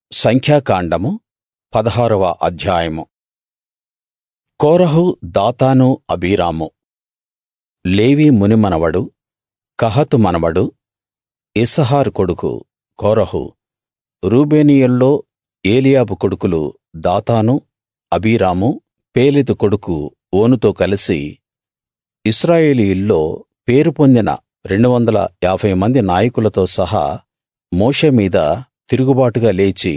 సంఖ్యాకాండము పదహారవ అధ్యాయము కోరహు దాతాను అబీరాము లేవీ మునిమనవడు కహాతు మనవడు ఇస్హారు కొడుకు కోరహు రూబేనీయుల్లో ఏలీయాబు కొడుకులు దాతాను అబీరాము పేలెతు కొడుకు ఓనుతో కలిసి ఇశ్రాయేలీయుల్లో పేరు పొందిన 250 మంది నాయకులతో సహా మోషే మీద తిరుగుబాటుగా లేచి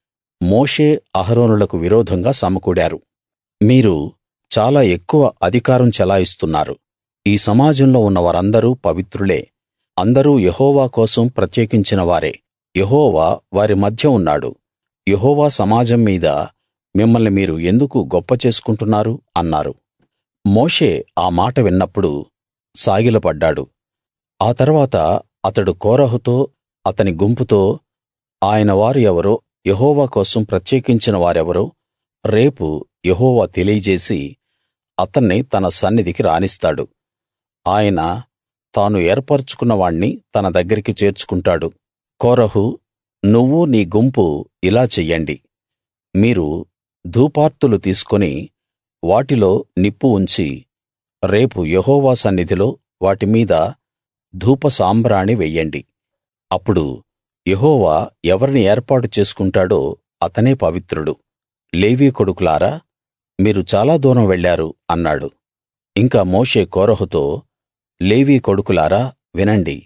మోషే అహరోనులకు విరోధంగా సమకూడారు మీరు చాలా ఎక్కువ అధికారం చెలాయిస్తున్నారు ఈ సమాజంలో ఉన్న వారందరూ పవిత్రులే అందరూ యెహోవా కోసం ప్రత్యేకించిన వారే యెహోవా వారి మధ్య ఉన్నాడు యెహోవా సమాజం మీద మిమ్మల్ని మీరు ఎందుకు గొప్ప చేసుకుంటున్నారు అన్నారు మోషే ఆ మాట విన్నప్పుడు సాగిలపడ్డాడు ఆ తర్వాత అతడు కోరహుతో అతని గుంపుతో ఆయన వారు ఎవరో యెహోవా కోసం ప్రత్యేకించిన వారెవరో రేపు యెహోవా తెలియజేసి అతన్ని తన సన్నిధికి రానిస్తాడు ఆయన తాను ఏర్పరచుకున్న వాణ్ణి తన దగ్గరికి చేర్చుకుంటాడు కోరహు నువ్వూ నీ గుంపు ఇలా చెయ్యండి మీరు ధూపార్తులు తీసుకుని వాటిలో నిప్పు ఉంచి రేపు యెహోవా సన్నిధిలో వాటి మీద ధూప సాంబ్రాణి వెయ్యండి అప్పుడు యెహోవా ఎవరిని ఏర్పాటు చేసుకుంటాడో అతనే పవిత్రుడు లేవీ కొడుకులారా మీరు చాలా దూరం వెళ్ళారు అన్నాడు ఇంకా మోషే కోరహుతో లేవీ కొడుకులారా వినండి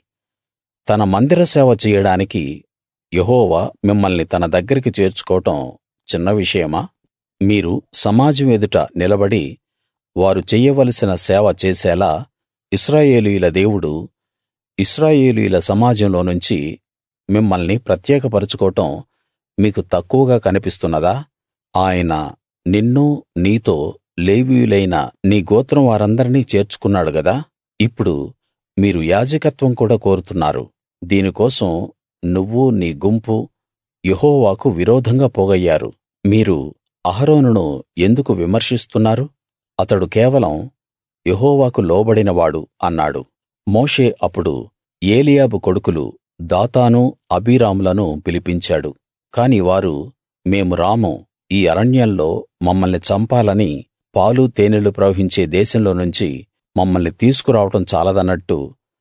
తన మందిర సేవ చెయ్యడానికి యెహోవా మిమ్మల్ని తన దగ్గరికి చేర్చుకోవడం చిన్న విషయమా మీరు సమాజం ఎదుట నిలబడి వారు చెయ్యవలసిన సేవ చేసేలా ఇశ్రాయేలీయుల దేవుడు ఇశ్రాయేలీయుల సమాజంలో నుంచి మిమ్మల్ని ప్రత్యేకపరచుకోవడం మీకు తక్కువగా కనిపిస్తున్నదా ఆయన నిన్నూ నీతో లేవీయులైన నీ గోత్రం వారందరినీ చేర్చుకున్నాడు గదా ఇప్పుడు మీరు యాజకత్వం కూడా కోరుతున్నారు దీని కోసం నువ్వూ నీ గుంపు యెహోవాకు విరోధంగా పోగయ్యారు మీరు అహరోనును ఎందుకు విమర్శిస్తున్నారు అతడు కేవలం యెహోవాకు లోబడినవాడు అన్నాడు మోషే అప్పుడు ఏలీయాబు కొడుకులు దాతాను అబీరాములను పిలిపించాడు కాని వారు మేము రాము ఈ అరణ్యంలో మమ్మల్ని చంపాలని పాలు తేనెలు ప్రవహించే దేశంలో నుంచి మమ్మల్ని తీసుకురావడం చాలదన్నట్టు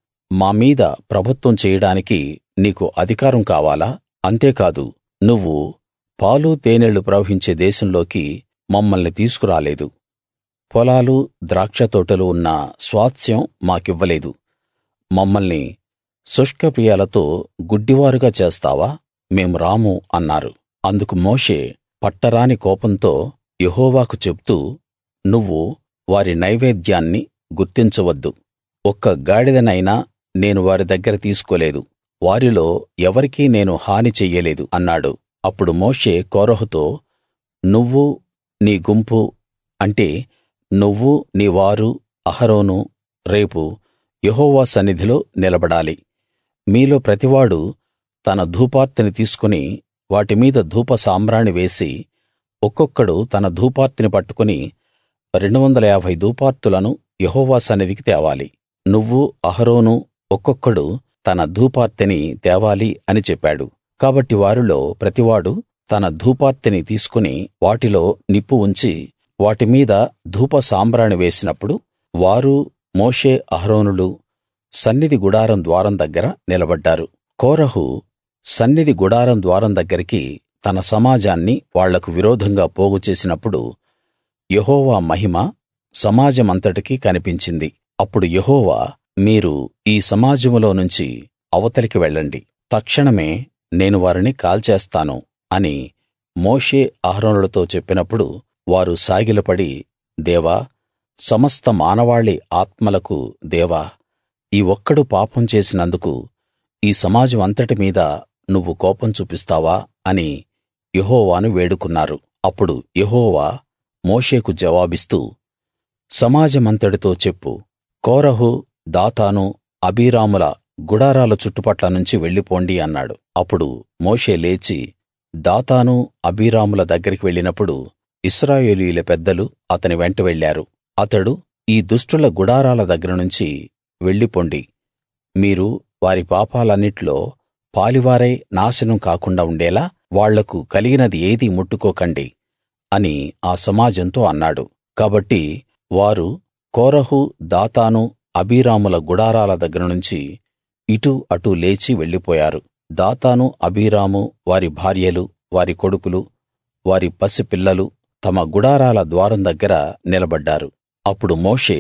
మా మీద ప్రభుత్వం చెయ్యడానికి నీకు అధికారం కావాలా అంతేకాదు నువ్వు పాలు తేనెలు ప్రవహించే దేశంలోకి మమ్మల్ని తీసుకురాలేదు పొలాలు ద్రాక్షతోటలు ఉన్న స్వాస్థ్యం మాకివ్వలేదు మమ్మల్ని శుష్కప్రియాలతో గుడ్డివారుగా చేస్తావా మేము రాము అన్నారు అందుకు మోషే పట్టరాని కోపంతో యెహోవాకు చెప్తూ నువ్వు వారి నైవేద్యాన్ని గుర్తించవద్దు ఒక్క గాడిదనైనా నేను వారి దగ్గర తీసుకోలేదు వారిలో ఎవరికీ నేను హాని చెయ్యలేదు అన్నాడు అప్పుడు మోషే కోరహుతో నువ్వు నీ గుంపు అంటే నువ్వు నీ వారు అహరోను రేపు యెహోవా సన్నిధిలో నిలబడాలి మీలో ప్రతివాడూ తన ధూపార్తిని తీసుకుని వాటి మీద ధూప సాంబ్రాణి వేసి ఒక్కొక్కడు తన ధూపార్తిని పట్టుకుని 250 ధూపార్తులను యెహోవా సన్నిధికి తేవాలి నువ్వు అహరోను ఒక్కొక్కడు తన ధూపార్తిని తేవాలి అని చెప్పాడు కాబట్టి వారిలో ప్రతివాడు తన ధూపార్తిని తీసుకుని వాటిలో నిప్పు ఉంచి వాటి మీద ధూప సాంబ్రాణి వేసినప్పుడు వారు మోషే అహరోనులు సన్నిధి గుడారం ద్వారం దగ్గర నిలబడ్డారు కోరహు సన్నిధి గుడారం ద్వారం దగ్గరికి తన సమాజాన్ని వాళ్లకు విరోధంగా పోగు చేసినప్పుడు యెహోవా మహిమ సమాజమంతటికీ కనిపించింది అప్పుడు యెహోవా మీరు ఈ సమాజంలో నుంచి అవతలికి వెళ్ళండి తక్షణమే నేను వారిని కాల్చేస్తాను అని మోషే అహరోనులతో చెప్పినప్పుడు వారు సాగిలపడి దేవా సమస్త మానవాళి ఆత్మలకు దేవా ఈ ఒక్కడు పాపం చేసినందుకు ఈ సమాజం అంతటి మీద నువ్వు కోపం చూపిస్తావా అని యెహోవాను వేడుకున్నారు అప్పుడు యెహోవా మోషేకు జవాబిస్తూ సమాజమంతటితో చెప్పు కోరహు దాతాను అబీరాముల గుడారాల చుట్టుపట్ల నుంచి వెళ్ళిపోండి అన్నాడు అప్పుడు మోషే లేచి దాతాను అబీరాముల దగ్గరికి వెళ్ళినప్పుడు ఇశ్రాయేలీయుల పెద్దలు అతని వెంట వెళ్ళారు అతడు ఈ దుష్టుల గుడారాల దగ్గర నుంచి వెళ్ళిపొండి మీరు వారి పాపాలన్నిట్లో పాలివారై నాశనం కాకుండా ఉండేలా వాళ్లకు కలిగినది ఏదీ ముట్టుకోకండి అని ఆ సమాజంతో అన్నాడు కాబట్టి వారు కోరహు దాతాను అబీరాముల గుడారాల దగ్గర నుంచి ఇటూ అటూ లేచి వెళ్ళిపోయారు దాతాను అబీరాము వారి భార్యలు వారి కొడుకులు వారి పసిపిల్లలు తమ గుడారాల ద్వారం దగ్గర నిలబడ్డారు అప్పుడు మోషే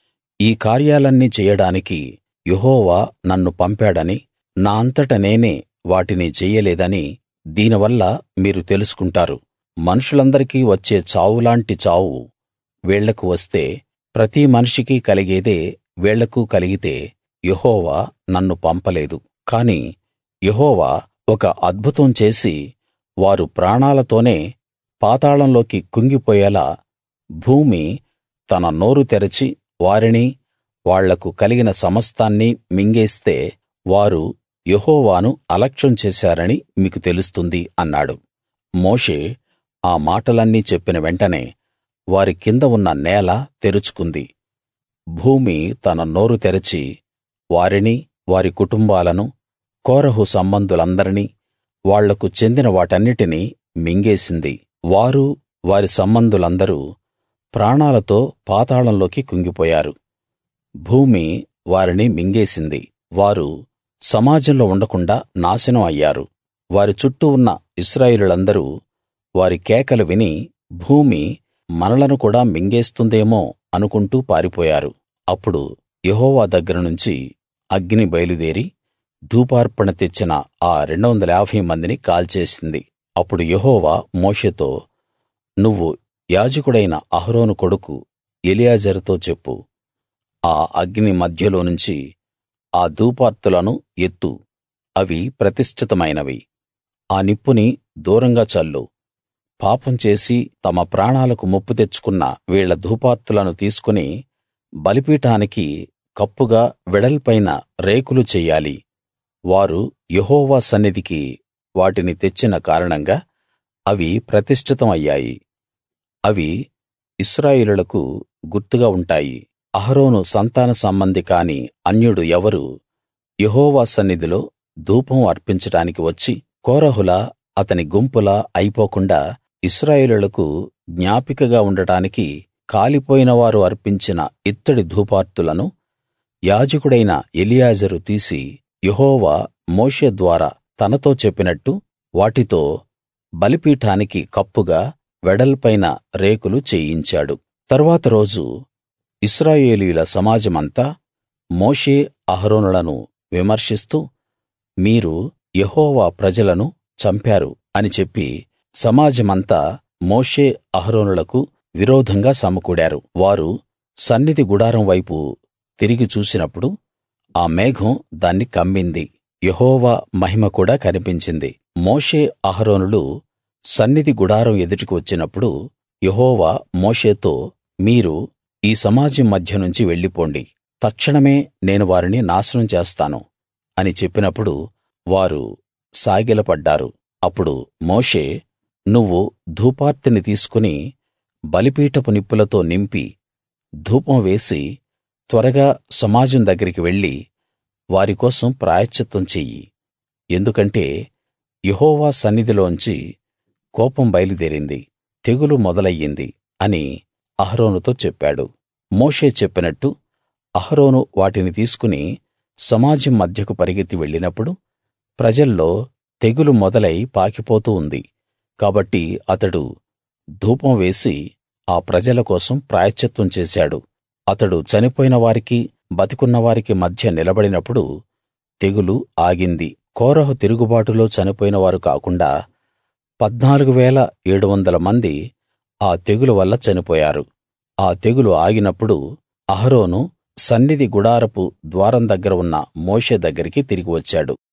ఈ కార్యాలన్నీ చెయ్యడానికి యెహోవా నన్ను పంపాడని నా అంతట నేనే వాటిని చెయ్యలేదని దీనివల్ల మీరు తెలుసుకుంటారు మనుషులందరికీ వచ్చే చావులాంటి చావు వీళ్లకు వస్తే ప్రతి మనిషికి కలిగేదే వీళ్లకు కలిగితే యెహోవా నన్ను పంపలేదు కాని యెహోవా ఒక అద్భుతం చేసి వారు ప్రాణాలతోనే పాతాళంలోకి కుంగిపోయేలా భూమి తన నోరు తెరచి వారిని వాళ్లకు కలిగిన సమస్తాన్నీ మింగేస్తే వారు యెహోవాను అలక్ష్యం చేశారని మీకు తెలుస్తుంది అన్నాడు మోషే ఆ మాటలన్నీ చెప్పిన వెంటనే వారి కింద ఉన్న నేల తెరుచుకుంది భూమి తన నోరు తెరచి వారిని వారి కుటుంబాలను కోరహు సంబంధులందరినీ వాళ్లకు చెందిన వాటన్నిటినీ మింగేసింది వారు వారి సంబంధులందరూ ప్రాణాలతో పాతాళంలోకి కుంగిపోయారు భూమి వారిని మింగేసింది వారు సమాజంలో ఉండకుండా నాశనం అయ్యారు వారి చుట్టూ ఉన్న ఇశ్రాయేలీయులందరూ వారి కేకలు విని భూమి మనలను కూడా మింగేస్తుందేమో అనుకుంటూ పారిపోయారు అప్పుడు యెహోవా దగ్గర నుంచి అగ్ని బయలుదేరి ధూపార్పణ తెచ్చిన ఆ 250 మందిని కాల్చేసింది అప్పుడు యెహోవా మోషేతో నువ్వు యాజకుడైన అహరోను కొడుకు ఎలియాజరుతో చెప్పు ఆ అగ్ని మధ్యలో నుంచి ఆ ధూపార్తులను ఎత్తు అవి ప్రతిష్ఠితమైనవి ఆ నిప్పుని దూరంగా చల్లు పాపం చేసి తమ ప్రాణాలకు ముప్పు తెచ్చుకున్న వీళ్ళ ధూపార్తులను తీసుకుని బలిపీఠానికి కప్పుగా వెడల్పైన రేకులు చెయ్యాలి వారు యెహోవా సన్నిధికి వాటిని తెచ్చిన కారణంగా అవి ప్రతిష్ఠితం అయ్యాయి అవి ఇశ్రాయేలీయులకు గుర్తుగా ఉంటాయి అహరోను సంతాన సంబంధి కాని అన్యుడు ఎవరూ యెహోవా సన్నిధిలో ధూపం అర్పించడానికి వచ్చి కోరహులా అతని గుంపులా అయిపోకుండా ఇశ్రాయేలీయులకు జ్ఞాపికగా ఉండటానికి కాలిపోయిన వారు అర్పించిన ఇత్తడి ధూపార్తులను యాజకుడైన ఎలియాజరు తీసి యెహోవా మోషే ద్వారా తనతో చెప్పినట్టు వాటితో బలిపీఠానికి కప్పుగా వెడల్పైన రేకులు చేయించాడు తరువాత రోజు ఇశ్రాయేలీయుల సమాజమంతా మోషే అహరోనులను విమర్శిస్తూ మీరు యెహోవా ప్రజలను చంపారు అని చెప్పి సమాజమంతా మోషే అహరోనులకు విరోధంగా సమకూడారు వారు సన్నిధి గుడారం వైపు తిరిగి చూసినప్పుడు ఆ మేఘం దాన్ని కమ్మింది యెహోవా మహిమ కూడా కనిపించింది మోషే అహరోనులు సన్నిధి గుడారం ఎదుటికి వచ్చినప్పుడు యెహోవా మోషేతో మీరు ఈ సమాజం మధ్య నుంచి వెళ్ళిపోండి తక్షణమే నేను వారిని నాశనం చేస్తాను అని చెప్పినప్పుడు వారు సాగిలపడ్డారు అప్పుడు మోషే నువ్వు ధూపార్తిని తీసుకుని బలిపీఠపు నిప్పులతో నింపి ధూపం వేసి త్వరగా సమాజం దగ్గరికి వెళ్లి వారి కోసం ప్రాయశ్చిత్తం చెయ్యి ఎందుకంటే యెహోవా సన్నిధిలోంచి కోపం బయలుదేరింది తెగులు మొదలయ్యింది అని అహరోనుతో చెప్పాడు మోషే చెప్పినట్టు అహరోను వాటిని తీసుకుని సమాజం మధ్యకు పరిగెత్తి వెళ్ళినప్పుడు ప్రజల్లో తెగులు మొదలై పాకిపోతూ ఉంది కాబట్టి అతడు ధూపం వేసి ఆ ప్రజల కోసం ప్రాయశ్చిత్తం చేశాడు అతడు చనిపోయిన వారికి బతికున్న వారికి మధ్య నిలబడినప్పుడు తెగులు ఆగింది కోరహు తిరుగుబాటులో చనిపోయిన వారు కాకుండా 14 700 మంది ఆ తెగులు వల్ల చనిపోయారు ఆ తెగులు ఆగినప్పుడు అహరోను సన్నిధి గుడారపు ద్వారం దగ్గర ఉన్న మోషే దగ్గరికి తిరిగి వచ్చాడు